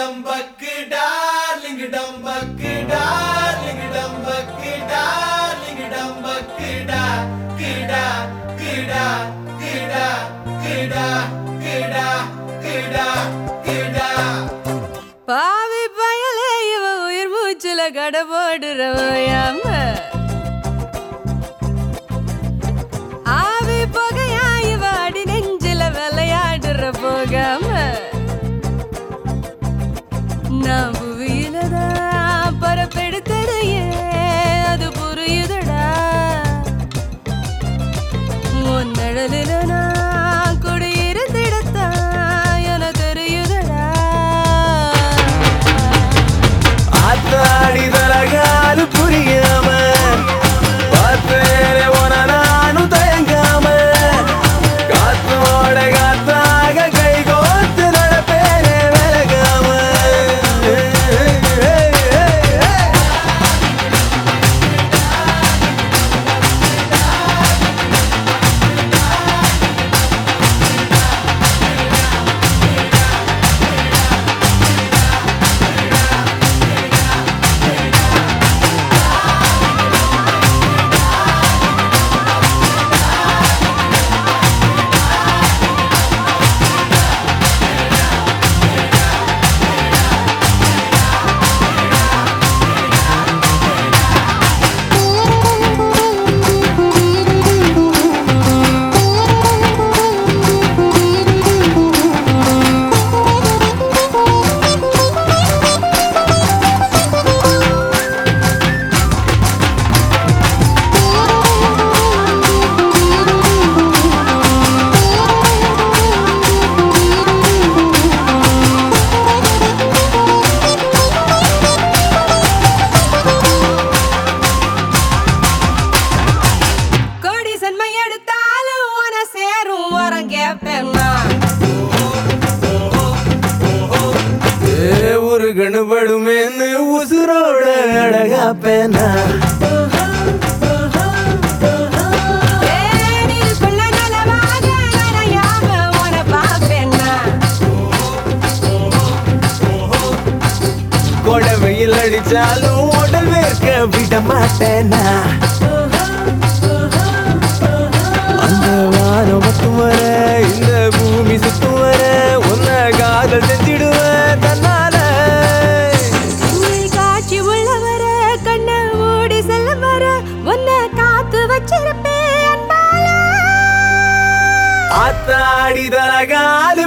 டம்பக்கு darling டம்பக்கு darling டம்பக்கு darling டம்பக்கு டா கிடா கிடா கிடா கிடா கிடா கிடா கிடா பாவி பயலே இவ உயிர் மூச்சுல கடை போடுறவையாம ஆவி புகையா இவ அடி நெஞ்சில விளையாடுற போகாம நான் புவியில தான் பரப்பெடுத்ததையே அது புரியுதடா உன் நிழலில நான் குடியிருந்திடத்தான் என தெரியுதடா ஆத்தாடி தலகாலு புரியாம பார்த்தேனே உன நானும் தயங்காம காத்தோட காத்தாக கை கோத்து நடப்பேனே விலகாம கோடி சன்மை எடுத்தாலும் உன சேரும் வரம் கேப்பேன் நான். ஏ ஒரு கணுபடுமேன்னு உசுரோட அழகா பேனா தேனிற்குள்ள நலமாக நனையாம உன பார்ப்பேன் நான். கொடை வெயில் அடிச்சாலும் உடல் வேர்க்க விட மாட்டேனா அந்த வானம் மட்டும் வர இந்த பூமி சுத்தும் வர உன்னை காதல் செஞ்சிடுவேன் தன்னால நீ காட்சி உள்ளவர கண்ண மூடி செல்ல வர உன்னை காத்து வச்சிருப்பேன் அன்பால ஆத்தாடி தலகாலு